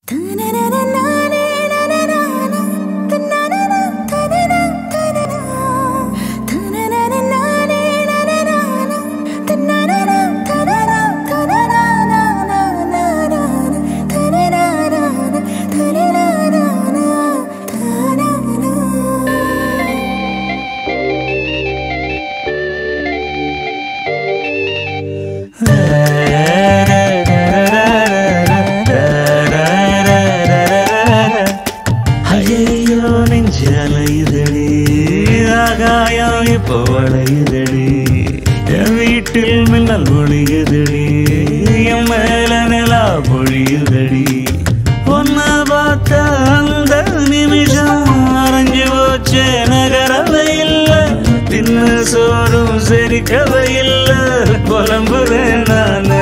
ஐயோ நெஞ்சு அலையுதடி ஆகாயம் இப்போ வளையுதடி என் வீட்டில் மின்னல் ஒளியுதடி என் மேல நிலா பொழியுதடி ஒன்ன பார்த்த அந்த நிமிஷம் அரைஞ்சு போச்சே நகரவை இல்லை தின்ன சோறும் செரிக்கவை இல்லை புலம்புறேன் நானு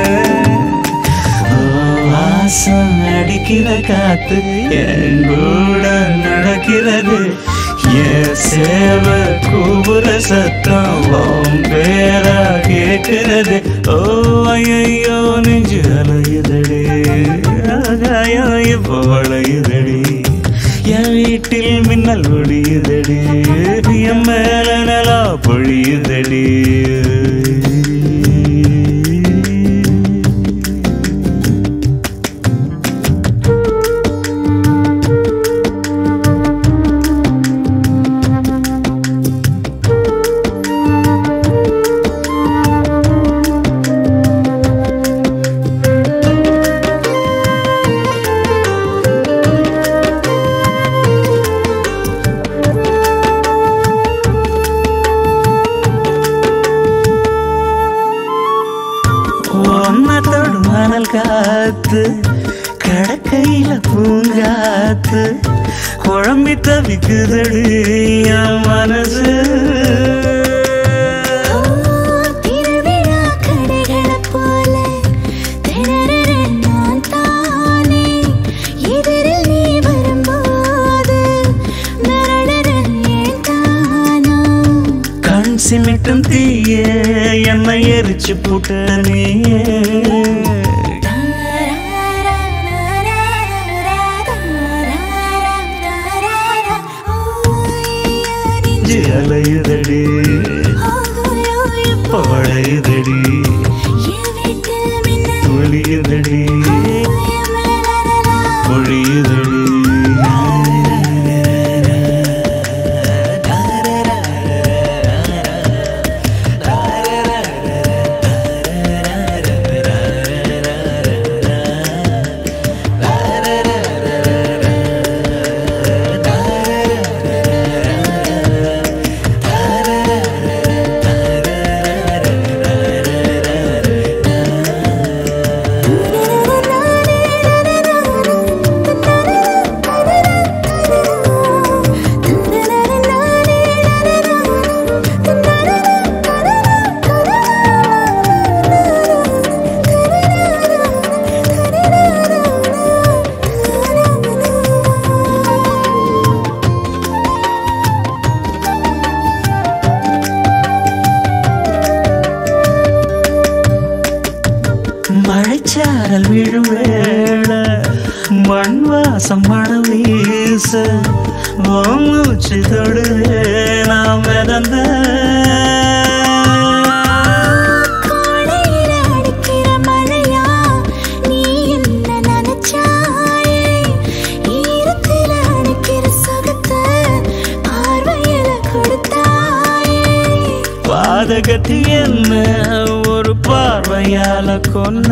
வாசம் அடிக்கிற காத்து என் கூட நடக்கிறது என் சேவ கூவுற சத்தம் உன் பேரா கேட்கிறது ஓ ஐயோ நெஞ்சு அலையுதடி ஆகாயம் இப்போ வளையுதடி என் வீட்டில் மின்னல் ஒடியுதடி என் மேல நலா பொழியுதடி ஒன்னத்தோடு மணல் காத்து கடக்கையில பூங்காத்து குழம்பி தவிக்குதடி என் மனசு திருவிழா கடைகளைப் போல திணறுற நான் தானே. எதிரில் நீ வரும்போது மிரளுற ஏன் தானோ? கண் சிமிட்டும் தீய என்னை எரிச்சு புட்ட நீயே நெஞ்சு அலையுதடி பழையுதடி ஒளியுதடி பொழியுதடி மழைச்சாரல் விழும் வேள மண் வாசம் மணம் வீச உன் மூச்சு தொடுவே நாம் மிதந்த கோடையில அடிக்கிற மழையா நீ என்ன நினைச்சாயே ஈரத்தில அடிக்கிற சுகத்தை பார்வையில கொடுத்தாயே பாதகத்தி என்ன ஒரு பார்வையால கொன்ன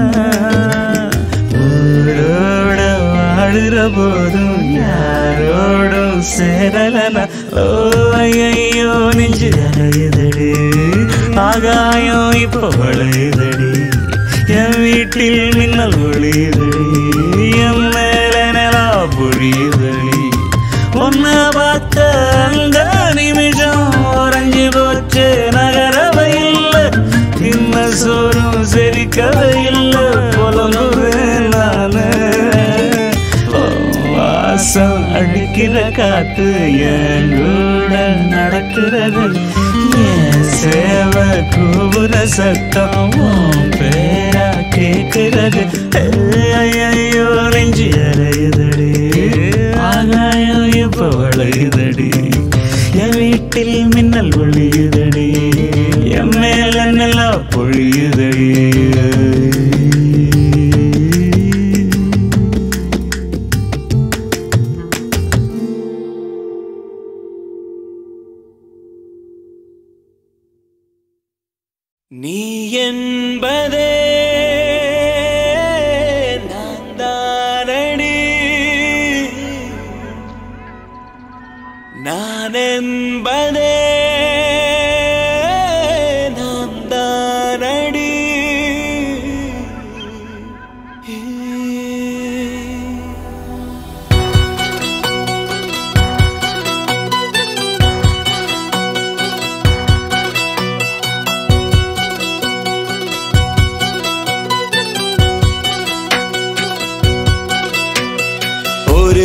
ஊரோட வாழுற போதும் யாரோடும் சேரலனா ஓ ஐயோ நெஞ்சு அலையுதடி ஆகாயம் இப்போ வளையுதடி என் வீட்டில் மின்னல் ஒளியுதடி என் மேல நிலா பொழியுதடி உன்ன பார்த்த அந்த நிமிஷம் உறைஞ்சு போச்சு நகரவை இல்லை தின்ன சோறும் செரிக்கவை இல்லை புலம்புவேன் நானு ஓ, வாசம் அடிக்கிற காத்து என் கூட நடக்கிறது என் சேவை கூவுற சத்தம் உன் பேரா கேட்கிறது ஐயோ நெஞ்சு அறையுது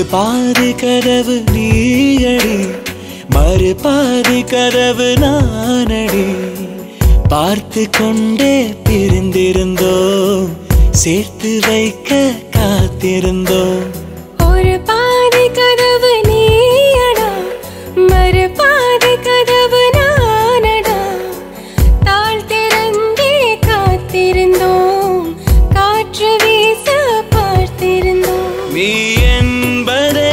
பாதி கதவு நீயடி மறு பாதி கதவு நானடி பார்த்து கொண்டே பிரிந்திருந்தோம் சேர்த்து வைக்க காத்திருந்தோம் ஒரு பாதி கதவு நீயடா மறு பாதி கதவு நானடா தாழ் திறந்தே காத்திருந்தோம் காற்று வீச பார்த்திருந்தோம் நீ என்பதே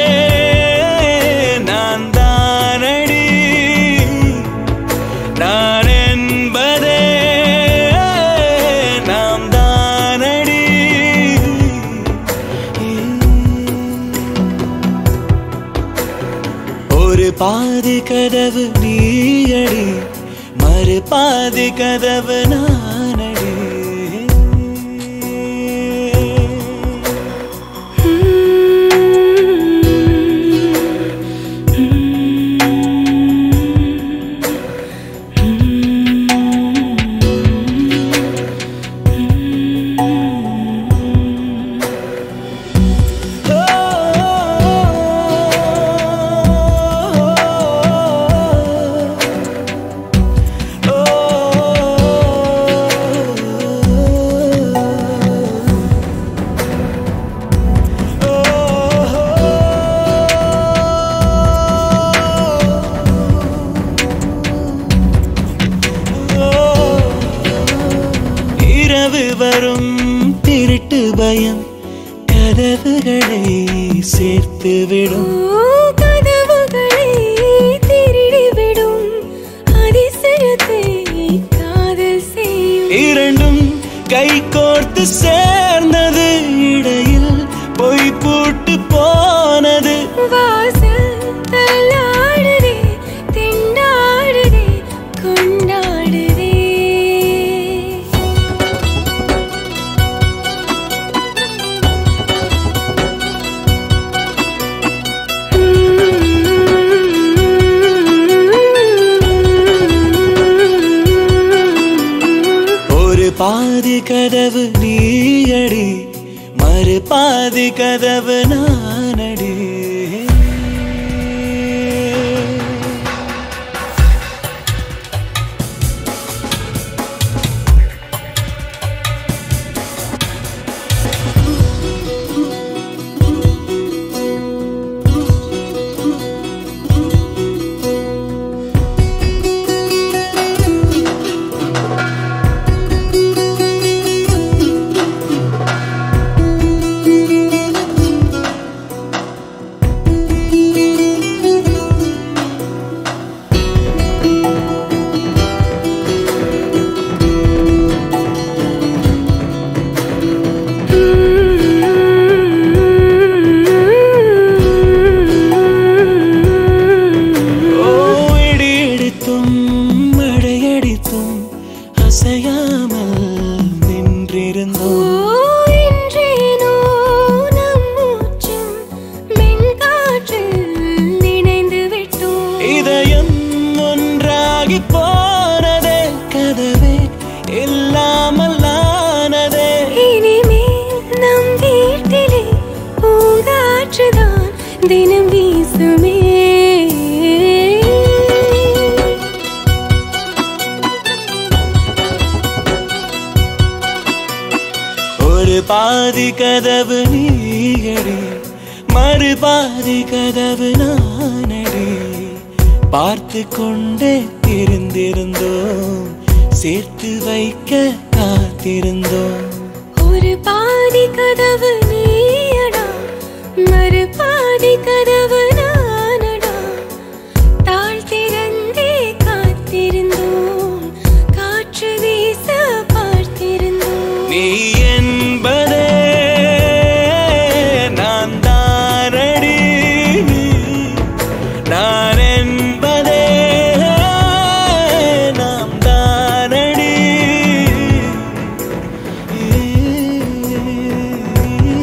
நான் தானடி நான் என்பதே நாம் தானடி ஒரு பாதி கதவு நீயடி மறு பாதி கதவு நானடி இரவு வரும் திருட்டு பயம் கதவுகளை சேர்த்து விடும் ஓ, கதவுகளை திருடிவிடும் அதிசயத்தை காதல் செய்யும் இரண்டும் கை கோர்த்து சேர்ந்தது இடையில் பொய் பூட்டு போனது வாசல் தள்ளாடுதே திண்டாடுதே கொண்டாடுதே ஒரு பாதி கதவு நீயடி மறு பாதி கதவு நானடி ஓ இடி இடித்தும் மழையடித்தும் அசையாமல் நின்றிருந்தோம் ஓ, இன்றேனோ நம் மூச்சும் மென்காற்றில் இணைந்து விட்டோம் இதயம் ஒன்றாகி போனதே கதவே இல்லாமல் ஆனதே இனிமேல் நம் வீட்டிலே பூங்காற்றுதான் தினம் வீசுமே ஒரு பாதி கதவு நீயடி மறு பாதி கதவு நானடி பார்த்து கொண்டே இருந்திருந்தோம் சேர்த்து வைக்க காத்திருந்தோம் ஒரு பாதி கதவு நீயடா மறு பாதி கதவு நானடா தாழ் திறந்தே காத்திருந்தோம் காற்று வீச பார்த்திருந்தோம் நீ என்பதே நான் தானடி நான் என்பதே நாம் தானடி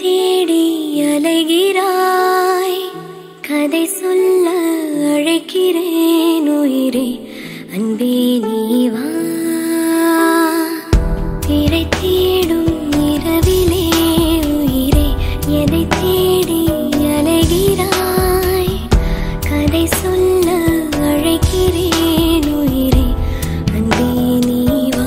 தேடி அலைகிறாய் கதை சொல்ல அழைக்கிறேன் உயிரே அன்பே நீ வா திரை தேடும் இரவிலே உயிரே எதை தேடி அலைகிறாய் கதை சொல்ல அழைக்கிறேன் உயிரே அன்பே நீ வா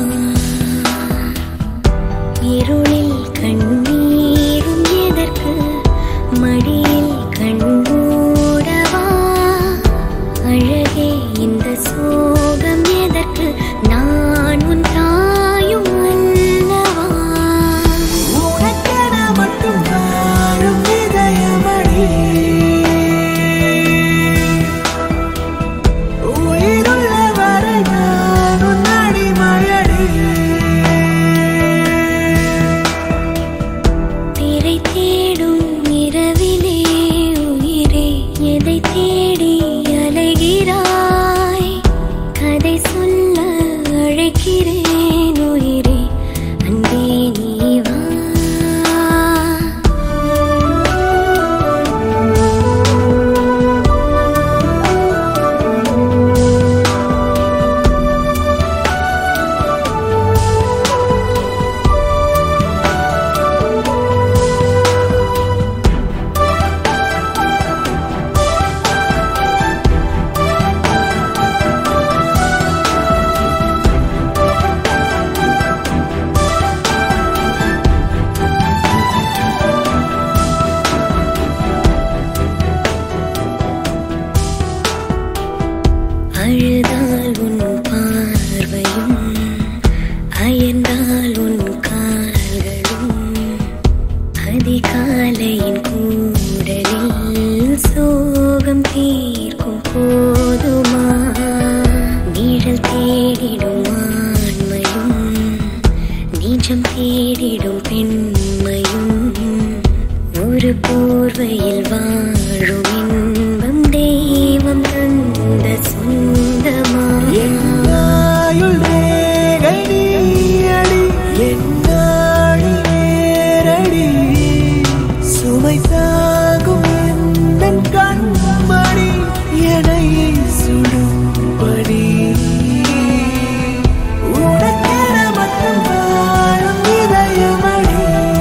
இருளில் கண்ணீரும் எதற்கு மடியில் கண்மூடவா அழகே இந்த சோகம் எதற்கு நான் உன் தாயும் அல்லவா உனக்கென மட்டும் வாழும் இதயமடி உயிருள்ள வரை நான் உன் அடிமையடி திரை தேடும் இரவிலே உயிரே எதை தேடி அலைகிறாய் கதை சொல்ல அழைக்கிறேன் உயிரே அன்பே நீ வா அழுதால் உன் பார்வையும் அயர்ந்தால் உன் கால்களும் அதிகாலையின் கூடலில் சோகம் தீர்க்கும் போதுமா நிழல் தேடிடும் ஆண்மையும் நிஜம் தேடிடும் பெண்மையும் ஒரு போர்வையில் வாழும் இன்பம் தெய்வம் தந்த சொந்தமா என்னாயுள் ரேகை நீயடி என்னாழி நேரடி சுமை தாங்கும் எந்தன் கண்மணி என்னை சுடும்படி உனக்கென மட்டும் வாழும் இதயமடி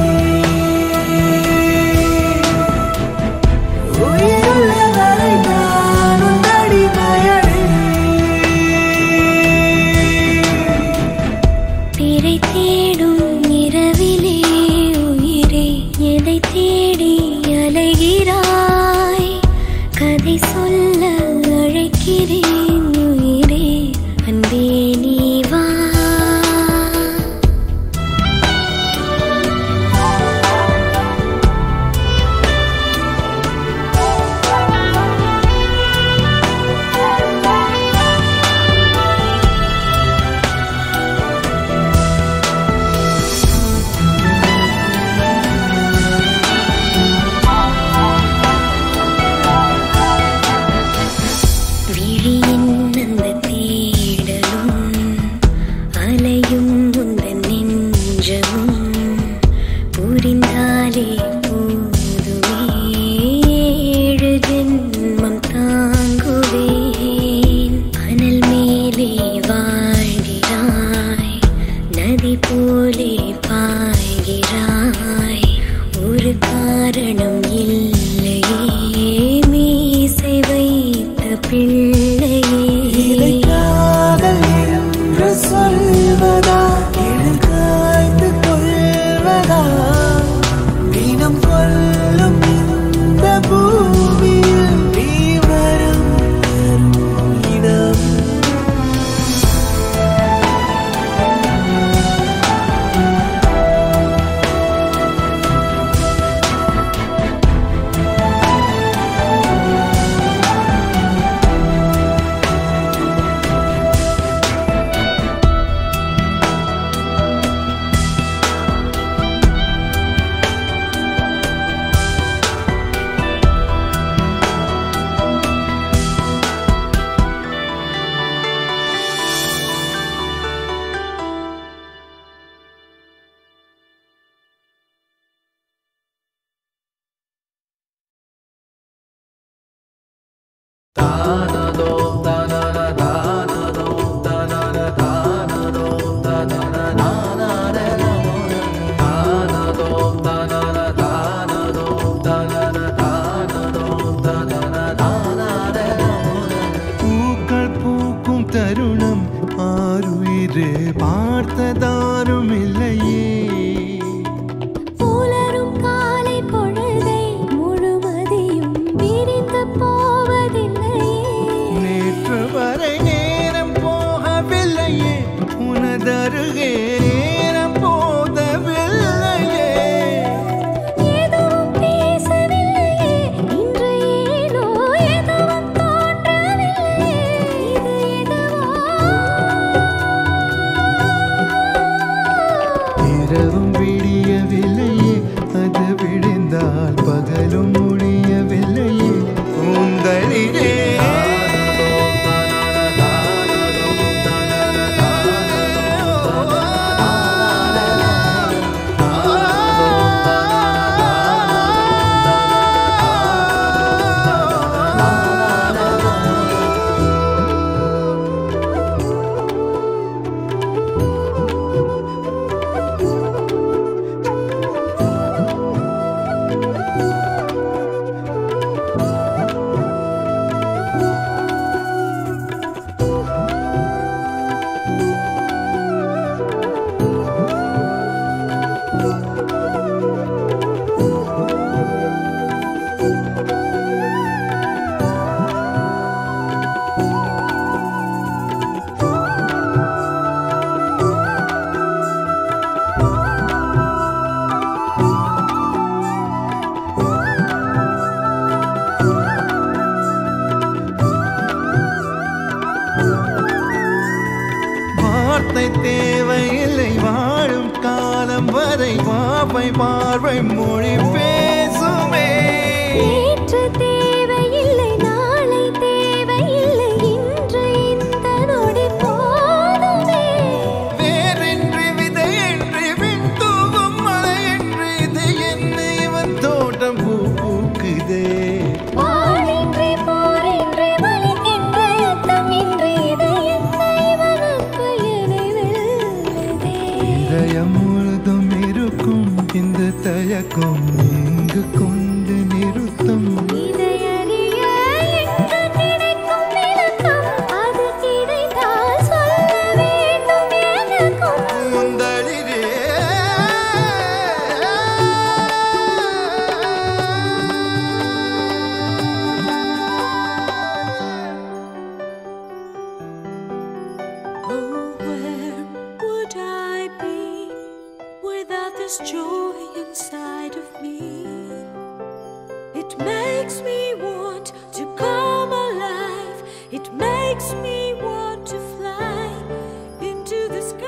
உயிருள்ள வரை நான் உன் அடிமையடி திரை தேடும் இரவிலே உயிரே எதை தேடி அலைகிறாய் கதை சொல்ல அழைக்கிறேன் உயிரே அன்பே நீ வா விழியின் அந்த தேடலும் அலையும் உந்தன் நெஞ்சமும் புரிந்தாலே போதுமே ஏழு ஜென்மம் தாங்குவேன் அனல் மேலே வாழ்கிறாய் நதி போலே பாய்கிறாய் ஒரு காரணம் இல்லையே மீசை வைத்த பிள்ளையே இதை காதல் என்று சொல்வதா எழில் காய்ந்து கொள்வதா தினம் கொல்லும் இந்த பூமியில் நீ வரும் தரும் இடம் கண்டால் பகலும் முடியவில்லையே கூந்தலிலே வார்த்தை தேவையில்லை வாழும் காலம் வரை பாவை பார்வை மொழி பேசுமே நேற்று தேவையில்லை நாளை தேவையில்லை இன்று இந்த நொடி போதுமே வேறென்று விதையென்று விண் தூவும் மழையென்று இது என்ன இவன் தோட்டம் பூ பூக்குதே வாழின்றி போரின்றி வலிக்கின்ற யுத்தமின்றி இது என்ன இவனுக்கு என்னை வெல்லுதே இதயம் முழுதும் இருக்கும் இந்த தயக்கம் எங்கு கொண்டு நிறுத்தும் இதை அறிய எங்கு கிடைக்கும் விளக்கம்? அது கிடைத்தால் சொல்ல வேண்டும் எனக்கும். முந்தளிரே Oh, where would I be without this joy inside of me? It makes me want to come alive. It makes me want to fly into the sky.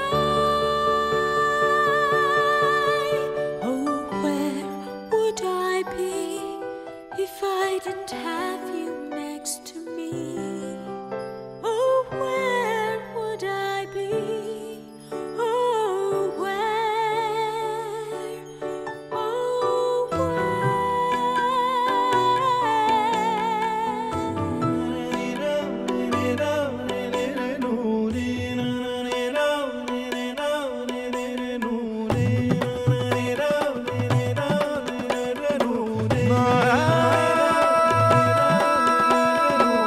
Oh, where would I be if I didn't have you next to me? Oh, where would I be? Oh, where? Oh, வhere?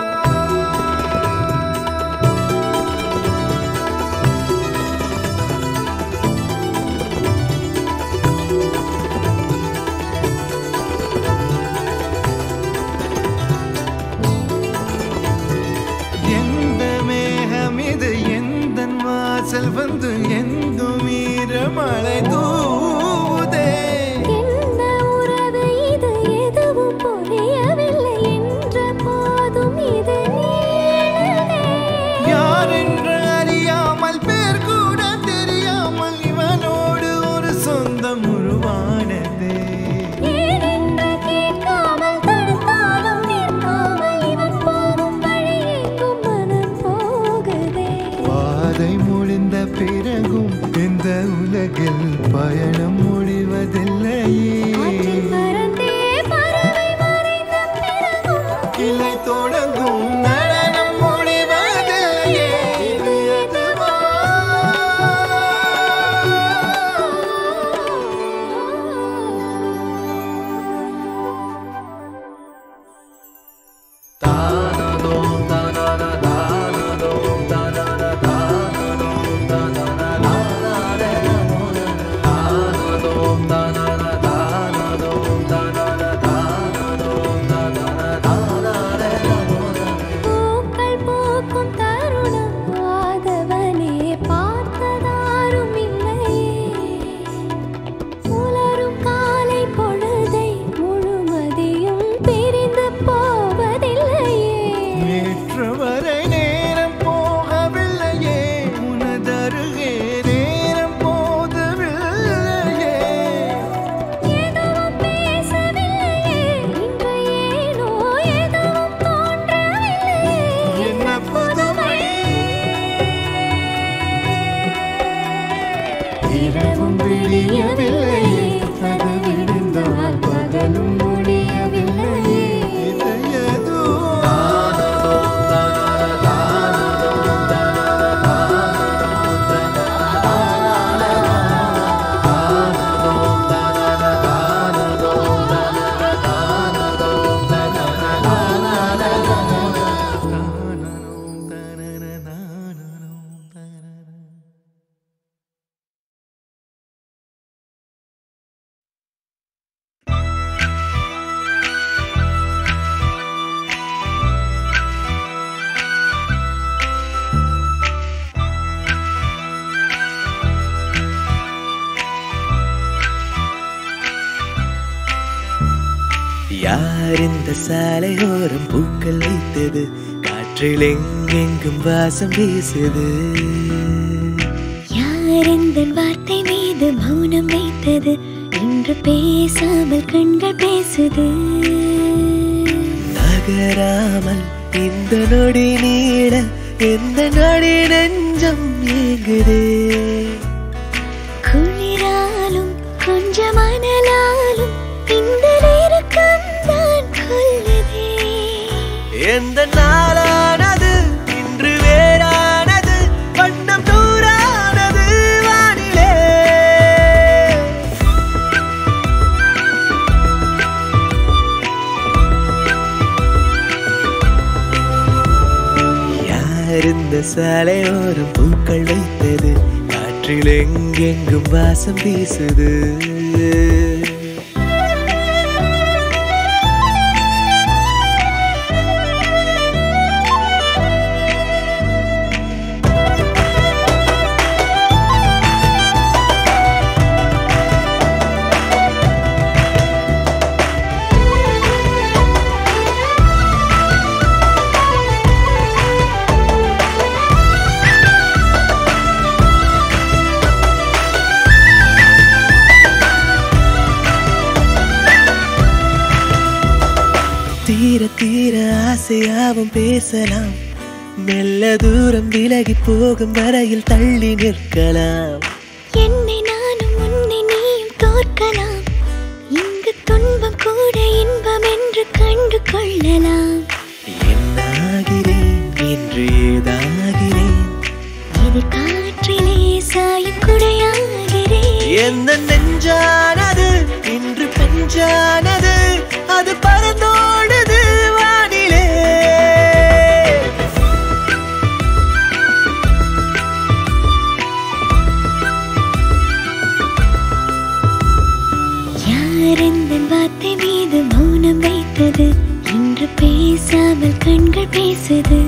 யார் இந்த சாலையோரம் பூக்கள் வைத்தது காற்றில் எங்கெங்கும் வாசம் வீசுது யார் இந்த வார்த்தை மீது மௌனம் வைத்தது இன்று பேசாமல் கண்கள் பேசுது நகராமல் இந்த நொடி நீட எந்த நொடி நெஞ்சம் ஏங்குதே குளிராலும் கொஞ்சம் அனலாலும் இந்த நெருக்கம் தான் கொல்லுதே எந்த நாளானது இன்று வேறானது வண்ணம் நூறானது வானிலே யார் இந்த சாலையோரம் பூக்கள் வைத்தது காற்றில் எங்கெங்கும் வாசம் வீசுது தீர தீர ஆசையாவும் பேசலாம் மெல்ல தூரம் விலகி போகும் வரையில் தள்ளி நிற்கலாம் என்னை நானும் உன்னை நீயும் தோற்கலாம் இங்கு துன்பம் கூட இன்பம் என்று கண்டு கொள்ளலாம் என்னாகிறேன் என்று ஏதாகிறேன் இது காற்றிலே சாயும் குடையாகிறேன் எந்த நெஞ்சானது இன்று பெஞ்சானது அது பறந்தோடுது வானிலே யார் இந்த வார்த்தை மீது மௌனம் வைத்தது இன்று பேசாமல் கண்கள் பேசுது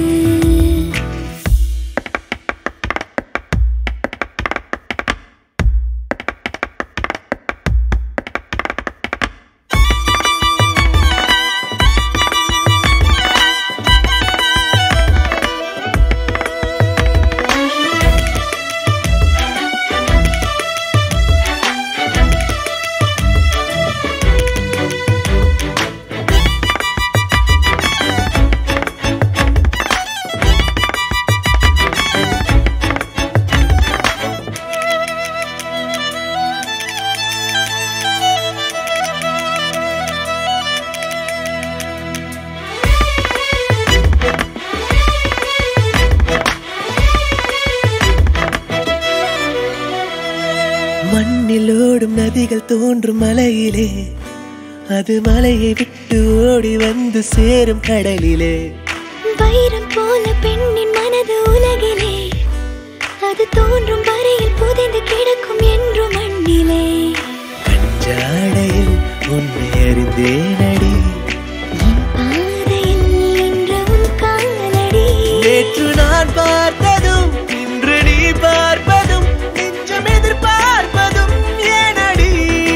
மண்ணில் ஓடும் நதிகள் தோன்றும் மலையிலே அது மலையை விட்டு ஓடி வந்து சேரும் கடலிலே வைரம் போல பெண்ணின் மனது உலகிலே அது தோன்றும் வரையில் புதைந்து கிடக்கும் என்று மண்ணிலே கஞ்சாடையில் உன்னை அறிந்தேனடி என் பாதையில் நின்ற உன் காலடி நேற்று நான் பார்த்ததும் இன்று நீ பார்ப்பதும் நெஞ்சம் எதிர்பார்ப்பதும் ஏனடி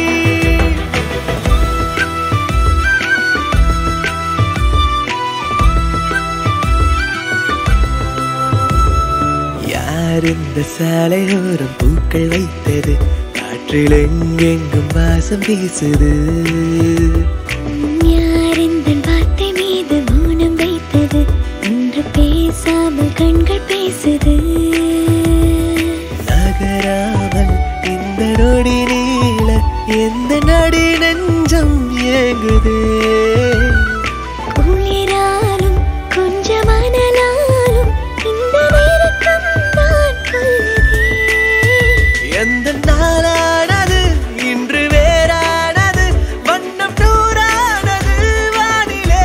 யார் இந்த சாலையோரம் பூக்கள் வைத்தது காற்றில் எங்கெங்கும் வாசம் வீசுது யார் இந்த வார்த்தை மீது மௌனம் வைத்தது இன்று பேசாமல் கண்கள் பேசுது நகராமல் இந்த நொடி நீள எந்த நடி நெஞ்சம் ஏங்குதே குளிராலும் கொஞ்சம் அனலாலும் இந்த நெருக்கம் தான் கொல்லுதே எந்த நாளானது இன்று வேறானது வண்ணம் நூறானது வானிலே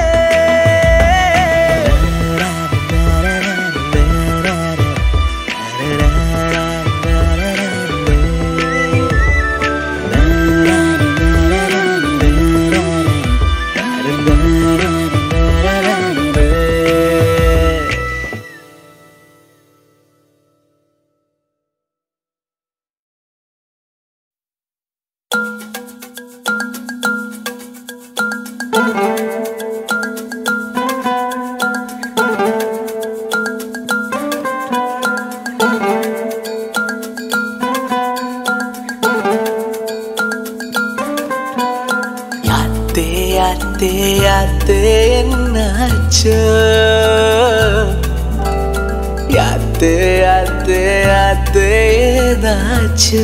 யாத்தே யாத்தே என்னாச்சோ யாத்தே யாத்தே யாத்தே ஏதாச்சோ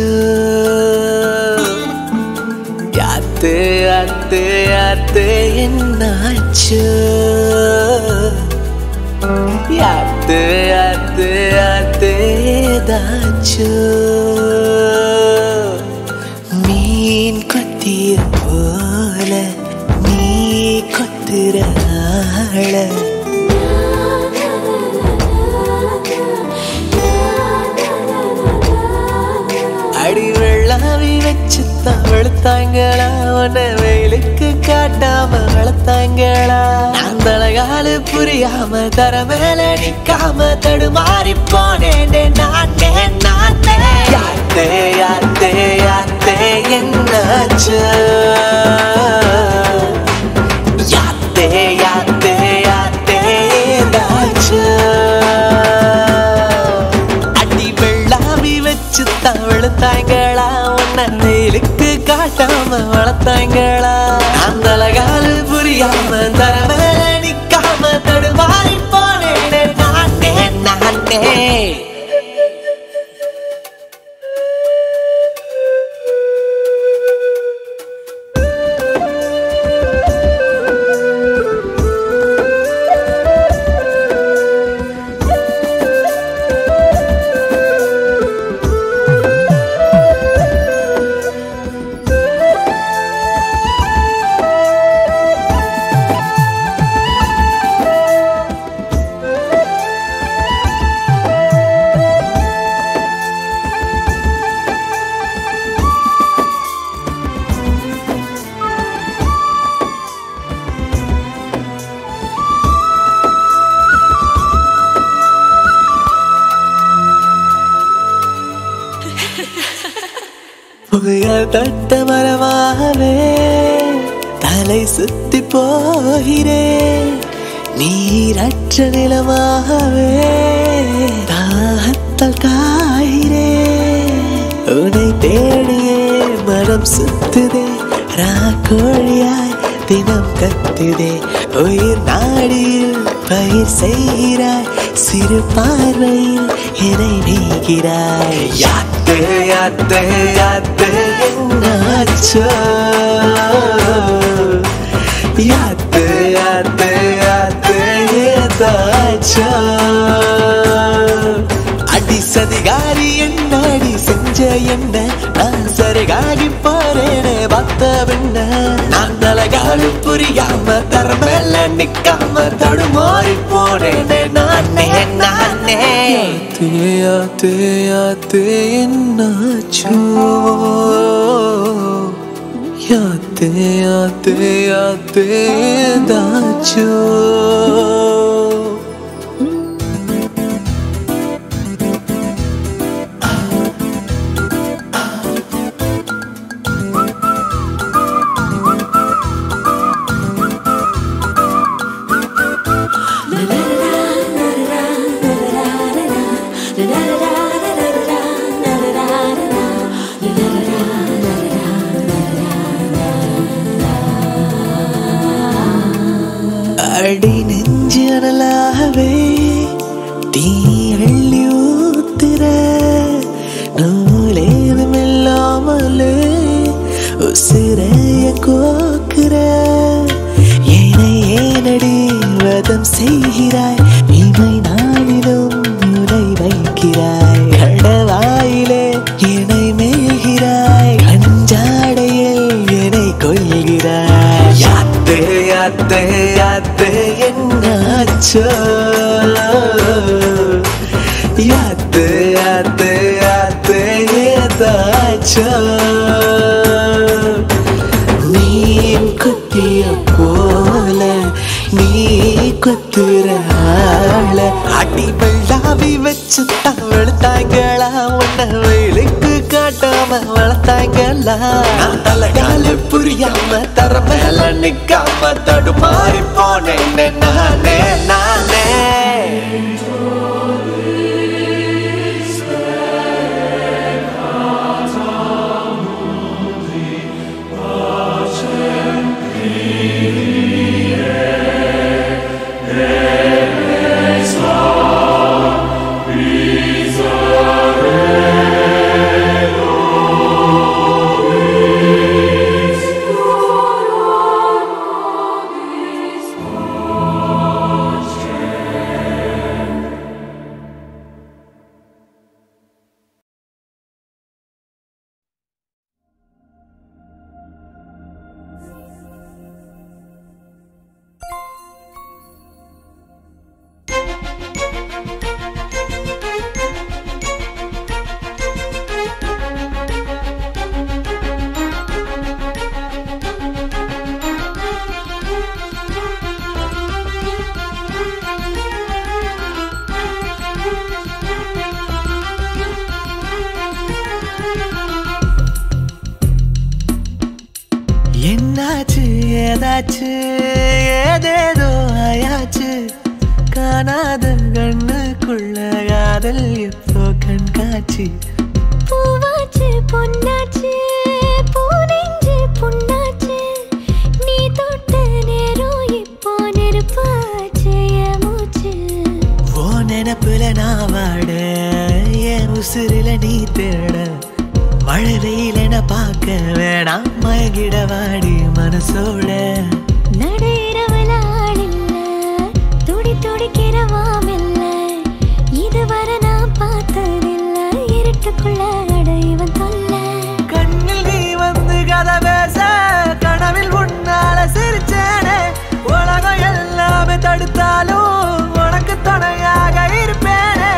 யாத்தே யாத்தே யாத்தே என்னாச்சோ யாத்தே யாத்தே யாத்தே ஏதாச்சோ மீன் கொத்திய போல நீ கொத்துற ஆள அடி வெள்ளாவி வச்சு தான் வெளுத்தாங்களா உன்னை வெயிலுக்கு காட்டாம வளர்த்தாங்களா அந்த அழகாலு புரியாம தர மேல நிக்காம தடுமாறி போனேன் நானே நானே யாத்தே யாத்தே யாத்தே என்னாச்சு யாத்தே யாத்தே யாத்தே ஏதாச்சு அடி வெள்ளாவி வச்சு தான் வெளுத்தாங்களா உன்னை வெயிலுக்கு காட்டாம வளர்த்தாங்களா அந்த அழகாலு புரியாம தர மேல நிக்காம தடுமாறி போனேன் நானே நானே புயல் தட்ட மரமாகவே தலை சுத்தி போகிறேன் நீரற்ற நிலமாகவே தாகத்தால் காகிறேன் உன்னை தேடியே மனம் சுத்துதே ராக்கோழியாய் தினம் கத்துதே உயிர் நாடியில் பயிர் செய்கிறாய் சிறு பார்வையில் என்னை நீகிறாய் யாத்து யாத்து யாத்து என்னாச்சோ யாத்து யாத்து யாத்து ஏதாச்சோ அடி சதிகாரி என்னடி செஞ்ச என்ன நான் சரிகாகி போறேனே பார்த்த பின்ன நான் அழகாலு புரியாம தரமேல நிக்காம தடுமாறி போனேனே நானே நானே யாத்தே யாத்தே என்னாச்சோ யாத்தே யாத்தே யாத்தே ஏதாச்சோ அடி நெஞ்சு அனலாகவே தீ அள்ளி ஊத்துற நூலேதும் இல்லாமலே உசிரைய கோக்குற ஏனை ஏனடி வதம் செய்கிறாய் இமை நாளிலும் முனை வைக்கிறாய் கடவாயிலே என்னை மேய்கிறாய் கஞ்சாடையில் என்னை கொள்கிறாய் யாத்து யாத்து யாத்து என்னாச்சோ யாத்து யாத்து யாத்து ஏதாச்சோ மீன் குத்திய போல நீ குத்துற ஆள அடி வெள்ளாவி வச்சு தவழ்த்தாங்களா உன்னை வெயிலுக்கு காட்டாம வளர்த்தாங்களா நான் தலைகால புரியாம தர மேல நிக்காம தடுமாறி போனேன் நானே நானே Hashem, ஏதாச்சு ஏதேதோ ஆயாச்சு காணாத கண்ணுக்குள்ள காதல் இப்போ கண்காட்சி பூவாச்சு பொன்னாச்சு பூனெஞ்சு புண்ணாச்சு நீ தொட்ட நேரம் இப்போ நெருப்பாச்சு என் மூச்சு ஓ நினப்புல நான் வாட என் உசுரில நீ தேட மழை வெயிலென பார்க்க வேணாம் மயங்கிட வாடி மனசோட நடுஇரவுல ஆளில்ல துடி துடிக்கிறவாமில்ல இதுவரை நான் பார்த்ததில்ல இருட்டுக்குள்ள அடைவன் தொல்ல கண்ணில் நீ வந்து கதை பேச கனவில் உன்னால சிரிச்சேனே உலகம் எல்லாமே தடுத்தாலும் உனக்கு துணையாக இருப்பேனே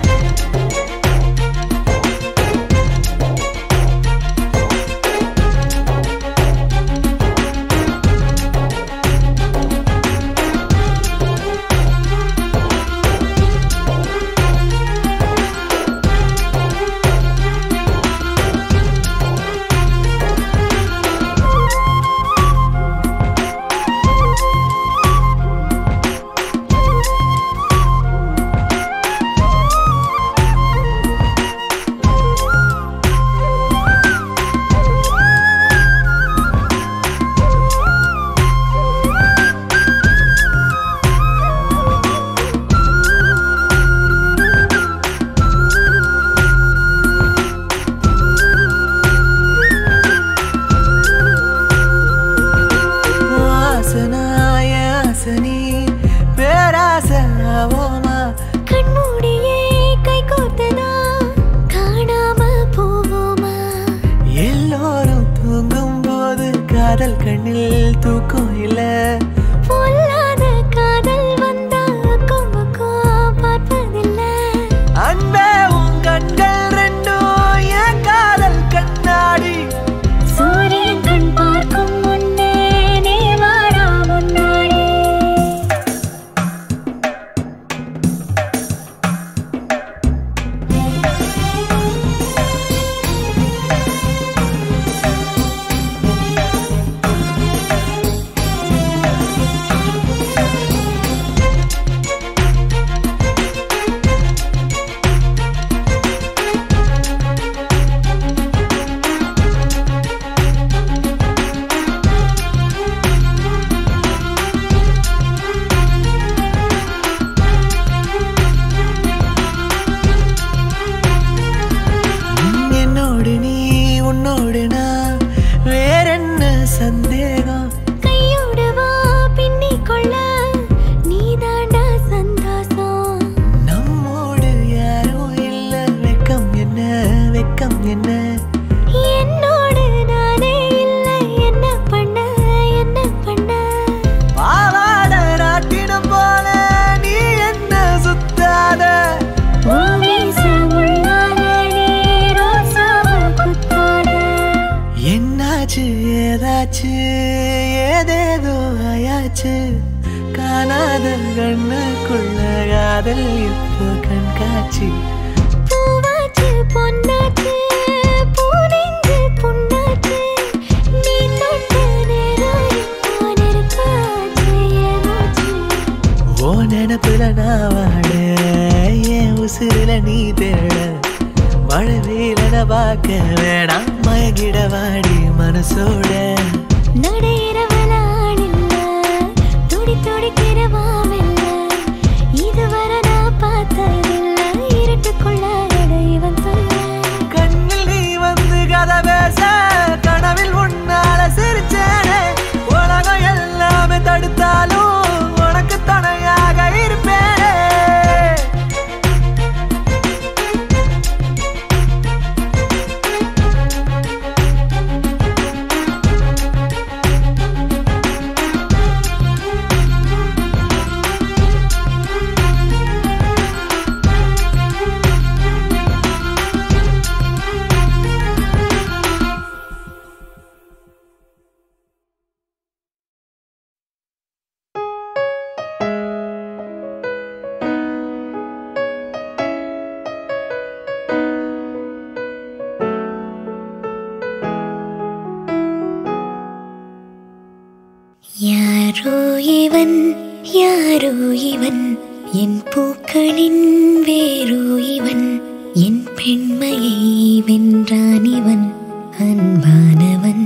வாசனாய ஆசனி பேராசனாவோமா கண்மூடியே கை கோர்த்தனா காணாம போவோமா எல்லோரும் தூங்கும் போது காதல் கண்ணில் தூக்கம் இல்ல பொல்லாத காதல் வந்தா அக்கம் பக்கம் பார்ப்பதில்ல அன்பே உன் கண்கள் ரெண்டும் என் காதல் கண்ணாடி சூரியன் கண் பார்க்கும் முன்னே நீ வாடா முன்னாடி என்னோடு நீ உன்னோடு நான் வேறென்ன சந்தேகம் கையோடு வா பின்னிக் கொள்ள நீதாண்டா சந்தோஷம் நம்மோடு யாரும் இல்ல வெக்கம் என்ன வெக்கம் என்ன என்னோடு நானே இல்லை என்ன பண்ண என்ன பண்ண பாவாட ராட்டினம் போல நீ என்ன சுத்தாத ஓவேச உள்ளாத நீ ரோசாவ குத்தாத என்னாச்சு ஏதாச்சு ஏதேதோ ஆயாச்சு காணாத கண்ணுக்குள்ள காதல் இப்போ கண்காட்சி பூவாச்சு பொன்னாச்சு பூனெஞ்சு புண்ணாச்சு நீ தொட்ட நேரம் இப்போ நெருப்பாச்சு என் மூச்சு ஓ நினப்புல நான் வாட என் உசுரில நீ தேட மழை வெயிலன பார்க்க வேணாம் மயங்கிட வாடி மனசோட நடையிறவல ஆளில்ல துடி துடிக்கிறவாமில்ல இதுவரை நான் பார்த்ததில்ல இருட்டுக்குள்ள இவன் சொல்ல கண்ணில் நீ வந்து கதை பேச கனவில் உன்னால சிரிச்சேனே உலகம் எல்லாமே தடுத்தாலும் உனக்கு துணையாக இருப்பேனே பூவாச்சு யாரோ இவன் யாரோ இவன் என் பூக்களின் வேரோ இவன் என் பெண்மையை வென்றான் இவன் அன்பானவன்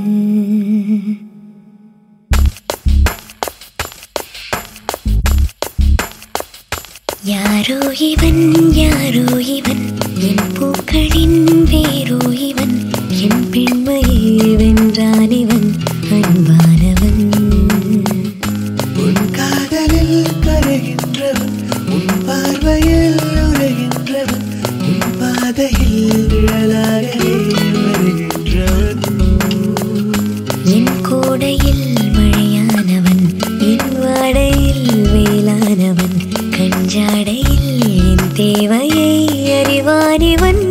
யாரோ இவன் யாரோ இவன் என் பூக்களின் வேரோ இவன் என் பெண்மையை வென்றான் இவன் அன்பானவன் உன் காதலில் கரைகின்றவன் உன் பார்வையில் உரைகின்றவன் உன் பாதையில் நிழலாகவே வருகின்றவன் என் கோடையில் மழையானவன் என் வாடையில் வேளானவன் கஞ்சாடையில் என் தேவையை அறிவானிவன்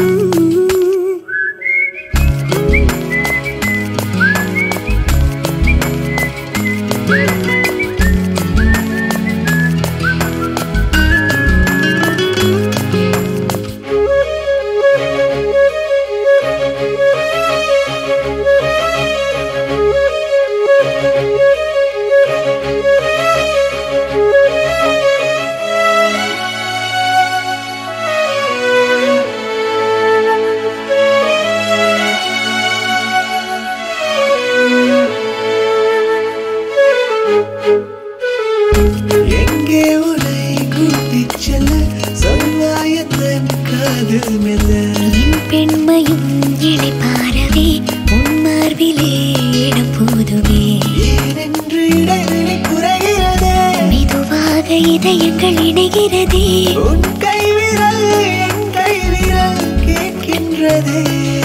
எங்கே உன்னை கூட்டிச் செல்ல சொல்வாயத்தன் காதல் மெல்ல என் பெண்மையும் இழைப்பாரவே உன் மார்பிலே இடம் போதுவே ஏனென்று இடைவெளி குறைகிறதே மெதுவாக இதயங்கள் இணைகிறதே உன் கைவிரல் என் கைவிரல் கேட்கின்றதே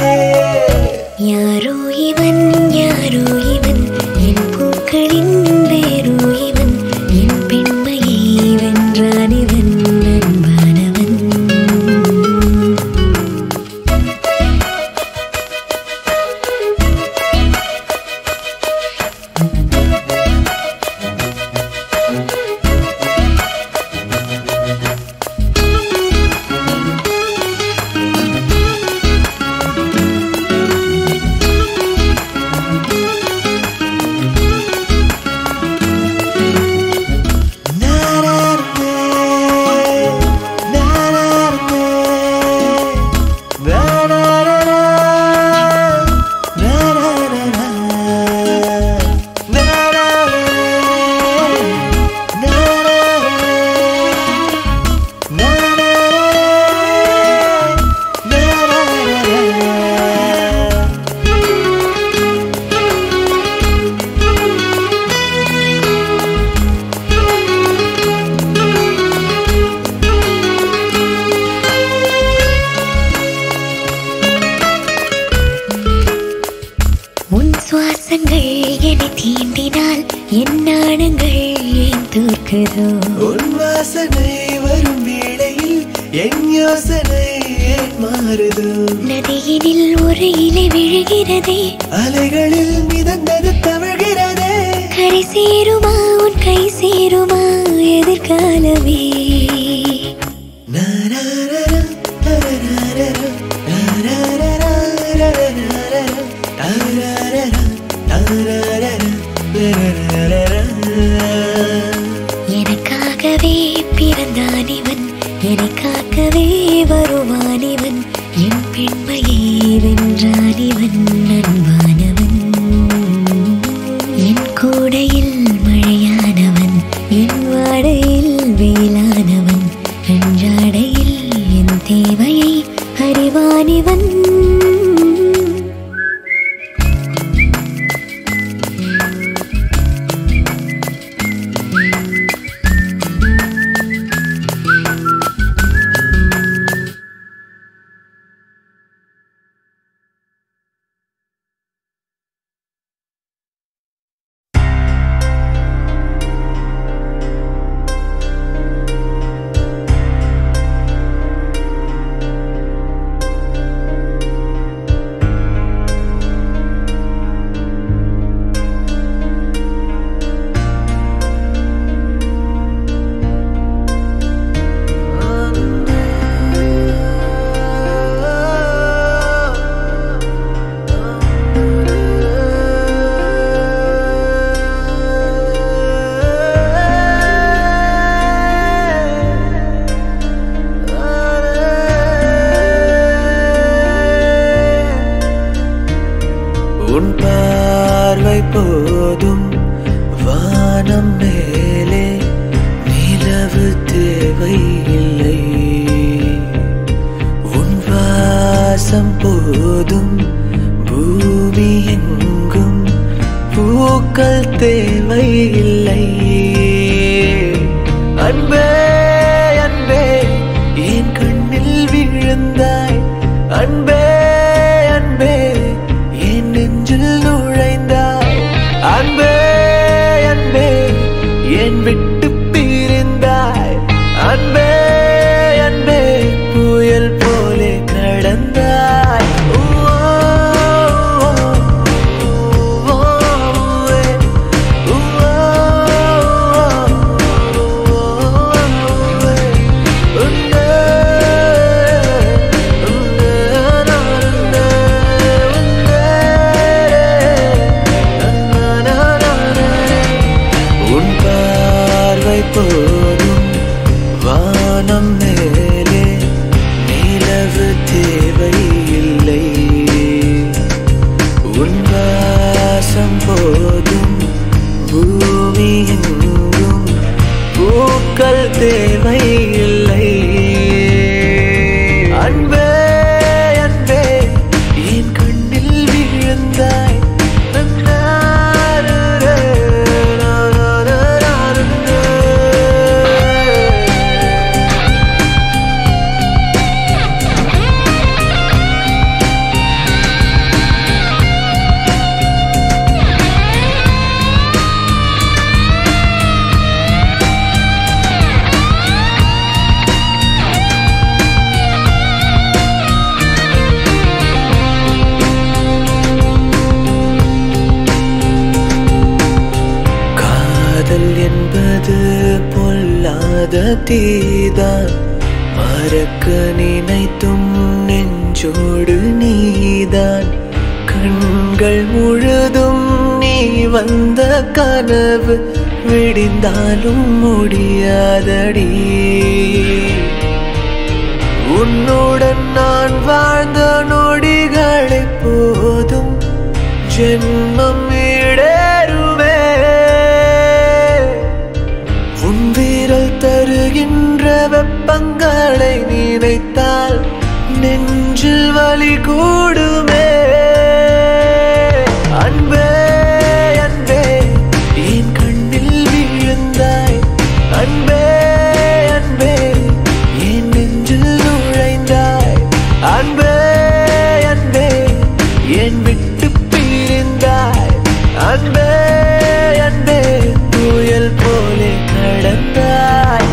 யாரோ இவன் யாரோ இவன் என் பூக்களின் வேரோ இவன் என் பெண்மையை வென்றான் இவன் அன்பானவன் நாரார்த்தே, நாரார்த்தே, நாராரரா, நாராரரா, நாராரரே, நாராரரே, நாராரரே, நாராரரா. உன் சுவாசங்கள் என்னை தீண்டினால் என் நாணங்கள் ஏன் தோற்குதோ உன் வாசனை வரும் வேளையில் என் யோசனை ஏன் மாறுதோ நதியினில் ஒரு இலை விழுகிறதே அலைகளில் மிதந்தது தவழ்கிறதே கரை சேருமா உன் கை சேருமா எதிர்காலமே நாராரரா, தரராரரா, தாராரரா, ரரராரரா, தாராரரா, தாராரரா, ரரராரரா. எனக்காகவே பிறந்தான் இவன் என்னை காக்கவே வருவான் இவன் என் பெண்மையை வென்றான் இவன் அன்பானவன் என் கூடையில் வானம் மேலே நிலவு தேவையில்லை உன் வாசம் போதும் பூமி எங்கும் பூக்கள் தேவையில்லை அன்பே அன்பே என் கண்ணில் விழுந்தாய் அன்பே அன்பே என் நெஞ்சில் நுழைந்தாய் அன்பே அன்பே என் விட்டு பிரிந்தாய் அன்பே அன்பே புயல் போலே கடந்தாய் ஓ, ஓ, ஓ, ஏ. உன் பார்வை போதும் வானம் மேலே நிலவு தேவையில்லை உன் வாசம் போதும் பூமி எங்கும் பூக்கள் தேவையில்லை அன்பே அன்பே என் கண்ணில் விழுந்தாய் காதல் என்பது பொல்லாத தீதான் மறக்க நினைத்தும் நெஞ்சோடு நீதான் கண்கள் முழுதும் நீ வந்த கனவு விடிந்தாலும் முடியாதடி உன்னுடன் நான் வாழ்ந்த நொடிகளை போதும் ஜென்மம் ஈடேறுவே உன் வீரல் தருகின்ற வெப்பங்களை நினைத்தால் நெஞ்சில் வலி கூடுமே அன்பே அன்பே என் கண்ணில் விழுந்தாய் அன்பே அன்பே என் நெஞ்சில் நுழைந்தாய் அன்பே அன்பே என் விட்டு பிரிந்தாய் அன்பே அன்பே புயல் போலே கடந்தாய்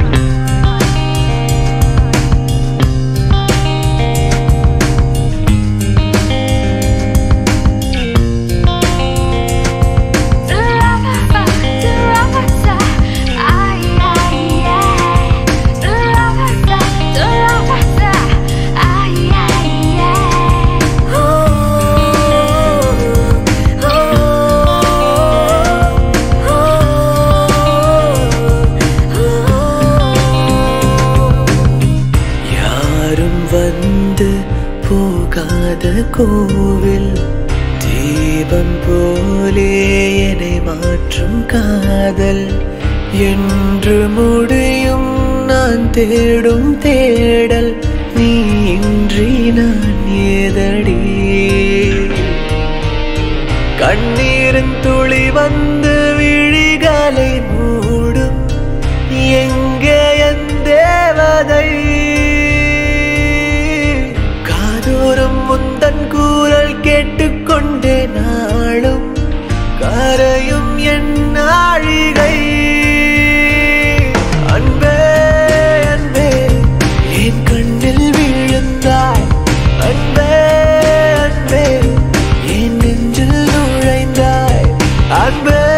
யாரும் வந்து போகாத கோவில் தீபம் போலே என்னை மாற்றும் காதல் என்று முடியும் நான் தேடும் தேடல் நீ இன்றி நான் ஏதடி கண்ணீரின் துளி வந்து விழிகளை மூடும் எங்கே என் தேவதை காதோறும் முந்தன் கூறல் கேட்டுக்கொண்டே நாளும் கரையும் என் நாழிகை அன்பே அன்பே என் கண்ணில் விழுந்தாய் அன்பே அன்பே என் நெஞ்சில் நுழைந்தாய் அன்பே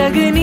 அழகு